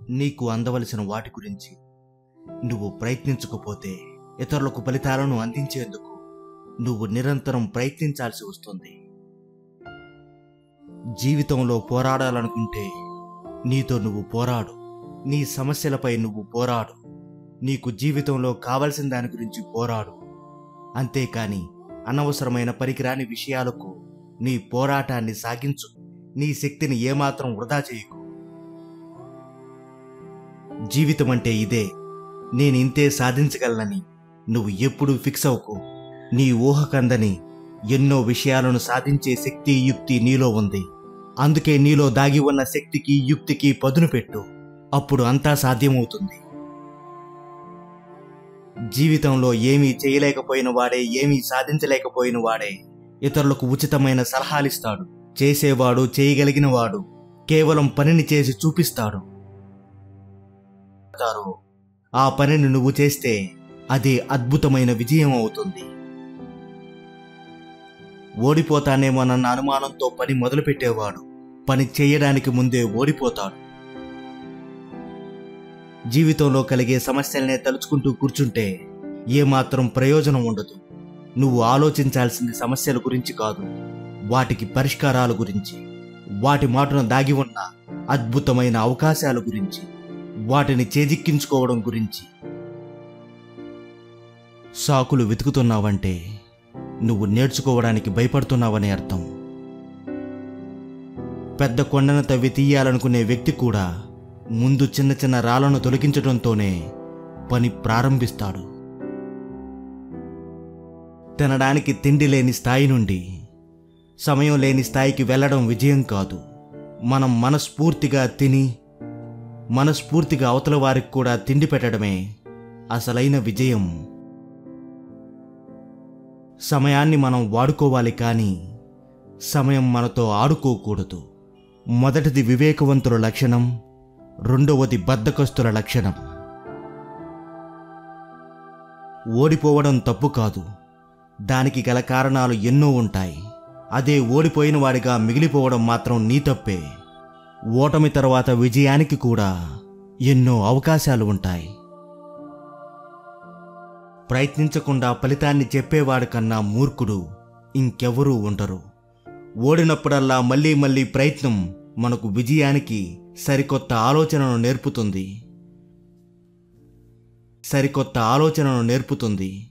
నీకు అందవలసిన వాటి గురించి నువ్వు ప్రయత్నించకపోతే ఇతరులకు ఫలితాలను అందించేందుకు నువ్వు నిరంతరం ప్రయత్నించాల్సి వస్తుంది జీవితంలో పోరాడాలనుకుంటే నీతో నువ్వు పోరాడు నీ సమస్యలపై నువ్వు పోరాడు నీకు జీవితంలో కావలసిన దాని గురించి పోరాడు అంతేకాని అనవసరమైన పనికిరాని విషయాలకు నీ పోరాటాన్ని సాగించు నీ శక్తిని ఏమాత్రం వృధా చేయకు జీవితం అంటే ఇదే నేను ఇంతే సాధించగలనని నువ్వు ఎప్పుడూ ఫిక్స్ అవ్వకు నీ ఊహకందని ఎన్నో విషయాలను సాధించే శక్తి యుక్తి నీలో ఉంది అందుకే నీలో దాగి ఉన్న శక్తికి యుక్తికి పదును పెట్టు అప్పుడు అంతా సాధ్యమవుతుంది జీవితంలో ఏమీ చేయలేకపోయిన వాడే ఏమీ సాధించలేకపోయిన వాడే ఇతరులకు ఉచితమైన సలహాలిస్తాడు చేసేవాడు చేయగలిగిన వాడు కేవలం పనిని చేసి చూపిస్తాడు చెప్తారో ఆ పనిని నువ్వు చేస్తే అది అద్భుతమైన విజయం అవుతుంది ఓడిపోతానేమోనన్న అనుమానంతో పని మొదలుపెట్టేవాడు పని చేయడానికి ముందే ఓడిపోతాడు జీవితంలో కలిగే సమస్యలనే తలుచుకుంటూ కూర్చుంటే ఏమాత్రం ప్రయోజనం ఉండదు నువ్వు ఆలోచించాల్సింది సమస్యల గురించి కాదు వాటికి పరిష్కారాల గురించి వాటి మాటున దాగి ఉన్న అద్భుతమైన అవకాశాల గురించి వాటిని చేజిక్కించుకోవడం గురించి సాకులు వెతుకుతున్నావంటే నువ్వు నేర్చుకోవడానికి భయపడుతున్నావని అర్థం పెద్ద కొండను తవ్వి తీయాలనుకునే వ్యక్తి కూడా ముందు చిన్న చిన్న రాళ్లను తొలగించడంతోనే పని ప్రారంభిస్తాడు తినడానికి తిండి లేని స్థాయి నుండి సమయం లేని స్థాయికి వెళ్ళడం విజయం కాదు మనం మనస్ఫూర్తిగా తిని మనస్ఫూర్తిగా అవతల వారికి కూడా తిండి పెట్టడమే అసలైన విజయం సమయాన్ని మనం వాడుకోవాలి కానీ సమయం మనతో ఆడుకోకూడదు మొదటిది వివేకవంతుల లక్షణం రెండవది బద్ధకస్తుల లక్షణం ఓడిపోవడం తప్పు కాదు దానికి గల కారణాలు ఎన్నో ఉంటాయి అదే ఓడిపోయిన వాడిగా మిగిలిపోవడం మాత్రం నీ తప్పే ఓటమి తర్వాత విజయానికి కూడా ఎన్నో అవకాశాలు ఉంటాయి ప్రయత్నించకుండా ఫలితాన్ని చెప్పేవాడు కన్నా మూర్ఖుడు ఇంకెవరూ ఉండరు ఓడినప్పుడల్లా మళ్ళీ మళ్ళీ ప్రయత్నం మనకు విజయానికి సరికొత్త ఆలోచనను నేర్పుతుంది సరికొత్త ఆలోచనను నేర్పుతుంది